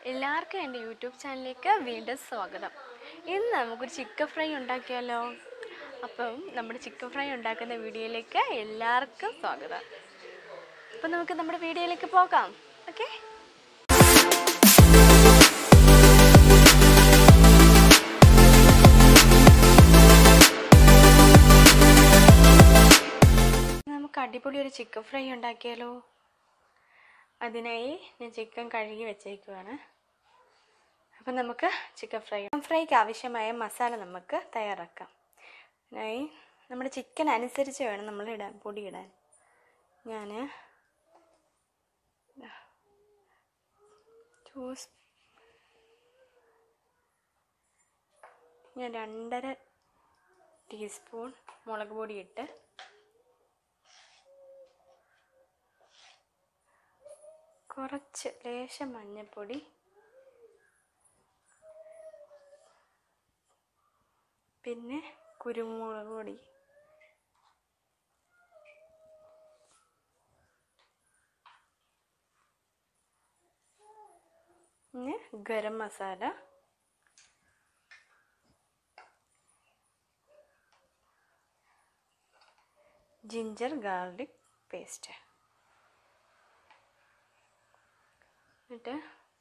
എല്ലാവർക്കും എൻ്റെ യൂട്യൂബ് ചാനലിലേക്ക് വീണ്ടും സ്വാഗതം ഇന്ന് നമുക്കൊരു ചിക്കൻ ഫ്രൈ ഉണ്ടാക്കിയാലോ അപ്പം നമ്മുടെ ചിക്കൻ ഫ്രൈ ഉണ്ടാക്കുന്ന വീഡിയോയിലേക്ക് എല്ലാവർക്കും സ്വാഗതം അപ്പം നമുക്ക് നമ്മുടെ വീഡിയോയിലേക്ക് പോകാം ഓക്കെ നമുക്ക് അടിപൊളി ഒരു ചിക്കൻ ഫ്രൈ ഉണ്ടാക്കിയാലോ അതിനായി ഞാൻ ചിക്കൻ കഴുകി വെച്ചേക്കുവാണ് അപ്പം നമുക്ക് ചിക്കൻ ഫ്രൈ ചിക്കൻ ഫ്രൈക്ക് ആവശ്യമായ മസാല നമുക്ക് തയ്യാറാക്കാം അതിനായി നമ്മുടെ ചിക്കൻ അനുസരിച്ച് വേണം നമ്മൾ ഇടാൻ പൊടി ഇടാൻ ഞാൻ ടൂസ് ഞാൻ രണ്ടര ടീസ്പൂൺ മുളക് പൊടി ഇട്ട് കുറച്ച് ലേശം മഞ്ഞൾപ്പൊടി പിന്നെ കുരുമുളക് പൊടി പിന്നെ garam masala ginger garlic paste എന്നിട്ട്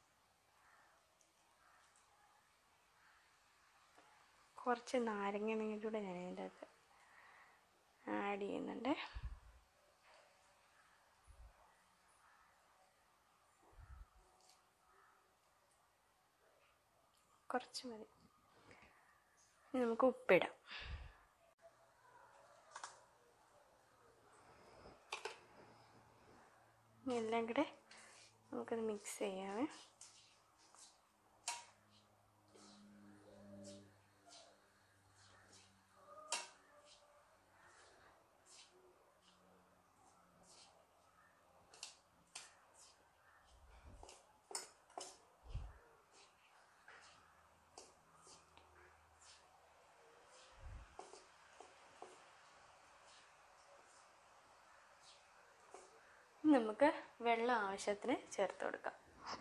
കുറച്ച് നാരങ്ങ നീരൂടെ ഞാൻ അതിൻ്റെ അകത്ത് ആഡ് ചെയ്യുന്നുണ്ട് കുറച്ച് മതി ഇനി നമുക്ക് ഉപ്പിടാം ഇനി എല്ലാം കൂടെ നമുക്കത് മിക്സ് ചെയ്യാമേ നമുക്ക് വെള്ളം ആവശ്യത്തിന് ചേർത്ത് കൊടുക്കാം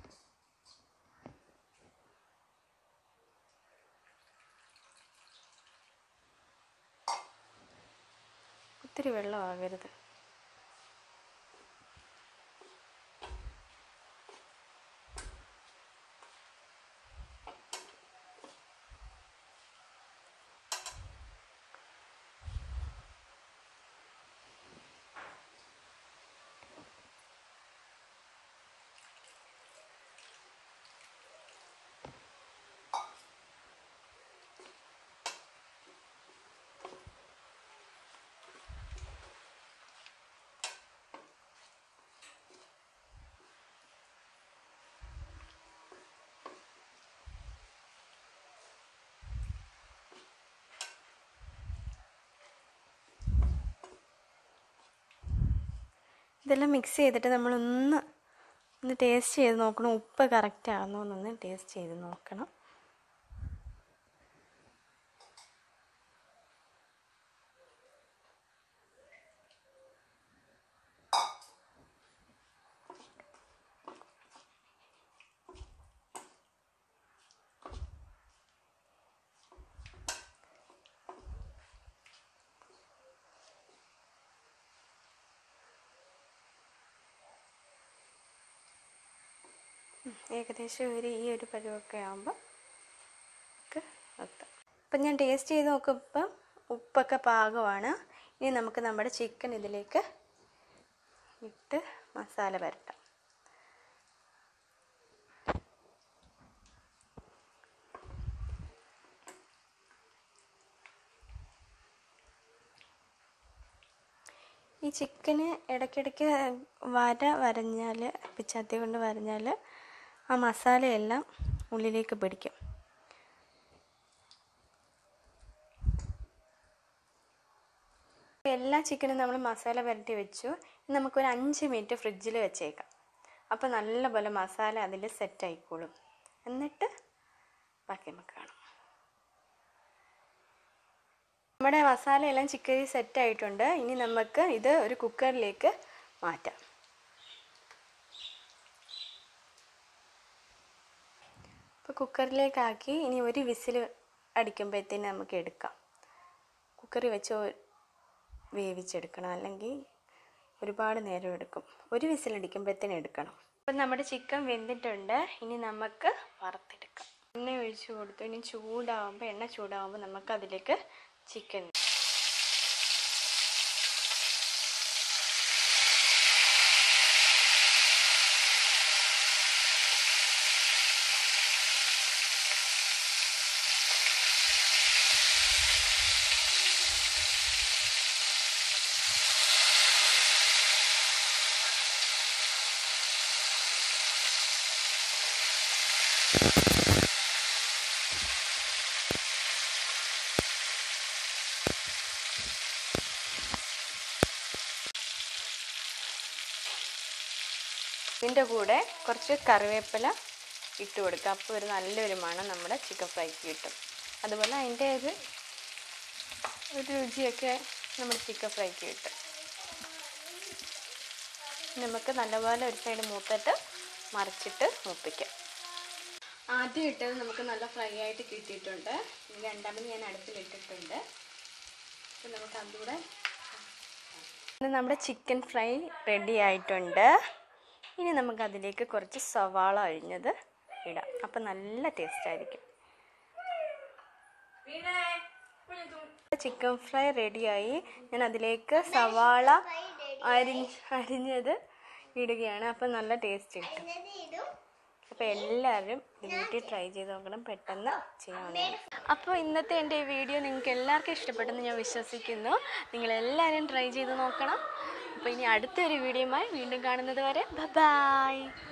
ഒത്തിരി വെള്ളം ആകരുത് ഇതെല്ലാം മിക്സ് ചെയ്തിട്ട് നമ്മളൊന്ന് ഒന്ന് ടേസ്റ്റ് ചെയ്ത് നോക്കണം ഉപ്പ് കറക്റ്റ് ആണോ എന്നൊന്ന് ടേസ്റ്റ് ചെയ്ത് നോക്കണം ഏകദേശം ഒരു ഈ ഒരു പരുവൊക്കെ ആകുമ്പോൾ നമുക്ക് നിർത്താം അപ്പം ഞാൻ ടേസ്റ്റ് ചെയ്ത് നോക്കുമ്പോൾ ഉപ്പൊക്കെ പാകമാണ് ഇനി നമുക്ക് നമ്മുടെ ചിക്കൻ ഇതിലേക്ക് ഇട്ട് മസാല പുരട്ടാം ഈ ചിക്കന് ഇടയ്ക്കിടയ്ക്ക് വര വരഞ്ഞാൽ പിച്ചാത്തി കൊണ്ട് വരഞ്ഞാൽ ആ മസാലയെല്ലാം ഉള്ളിലേക്ക് പിടിക്കും എല്ലാ ചിക്കനും നമ്മൾ മസാല പുരട്ടി വെച്ചു ഇനി നമുക്കൊരു അഞ്ച് മിനിറ്റ് ഫ്രിഡ്ജിൽ വെച്ചേക്കാം അപ്പോൾ നല്ലപോലെ മസാല അതിൽ സെറ്റ് ആയിക്കോളും എന്നിട്ട് ബാക്കി നമുക്ക് കാണാം നമ്മുടെ മസാല എല്ലാം ചിക്കൻ സെറ്റ് ആയിട്ടുണ്ട് ഇനി നമുക്ക് ഇത് ഒരു കുക്കറിലേക്ക് മാറ്റാം അപ്പോൾ കുക്കറിലേക്കാക്കി ഇനി ഒരു വിസിൽ അടിക്കുമ്പോഴത്തേന് നമുക്ക് എടുക്കാം കുക്കറിൽ വെച്ച് ഒ- വേവിച്ചെടുക്കണം അല്ലെങ്കിൽ ഒരുപാട് നേരം എടുക്കും ഒരു വിസിലടിക്കുമ്പോഴത്തേന് എടുക്കണം അപ്പം നമ്മുടെ ചിക്കൻ വെന്തിട്ടുണ്ട് ഇനി നമുക്ക് വറുത്തെടുക്കാം എണ്ണ ഒഴിച്ച് കൊടുത്തു ഇനി ചൂടാവുമ്പോൾ എണ്ണ ചൂടാവുമ്പോൾ നമുക്ക് അതിലേക്ക് ചിക്കൻ ഇതിൻ്റെ കൂടെ കുറച്ച് കറിവേപ്പില ഇട്ട് കൊടുക്കുക അപ്പോൾ ഒരു നല്ലൊരു മണം നമ്മുടെ ചിക്കൻ ഫ്രൈക്ക് കിട്ടും അതുപോലെ അതിൻ്റെ ഒരു ഒരു രുചിയൊക്കെ നമ്മുടെ ചിക്കൻ ഫ്രൈക്ക് കിട്ടും നമുക്ക് നല്ലപോലെ ഒരു സൈഡ് മൂത്തിട്ട് മറിച്ചിട്ട് മൂപ്പിക്കാം ആദ്യം ഇട്ടത് നമുക്ക് നല്ല ഫ്രൈ ആയിട്ട് കിട്ടിയിട്ടുണ്ട് ഇനി രണ്ടാമത് ഞാൻ അടുപ്പിലിട്ടിട്ടുണ്ട് അപ്പോൾ നമുക്ക് അതുകൂടെ ഇന്ന് നമ്മുടെ ചിക്കൻ ഫ്രൈ റെഡി ആയിട്ടുണ്ട് ഇനി നമുക്ക് അതിലേക്ക് കുറച്ച് സവാള അരിഞ്ഞത് ഇടാം അപ്പം നല്ല ടേസ്റ്റ് ആയിരിക്കും ചിക്കൻ ഫ്രൈ റെഡിയായി ഞാൻ അതിലേക്ക് സവാള അരി അരിഞ്ഞത് ഇടുകയാണ് അപ്പം നല്ല ടേസ്റ്റ് കിട്ടും അപ്പോൾ എല്ലാവരും ഇത് വീട്ടിൽ ട്രൈ ചെയ്ത് നോക്കണം പെട്ടെന്ന് ചെയ്യാവുന്നതാണ് അപ്പോൾ ഇന്നത്തെ എൻ്റെ ഈ വീഡിയോ നിങ്ങൾക്ക് എല്ലാവർക്കും ഇഷ്ടപ്പെട്ടെന്ന് ഞാൻ വിശ്വസിക്കുന്നു നിങ്ങളെല്ലാവരും ട്രൈ ചെയ്ത് നോക്കണം അപ്പോൾ ഇനി അടുത്തൊരു വീഡിയോയുമായി വീണ്ടും കാണുന്നത് വരെ ബൈ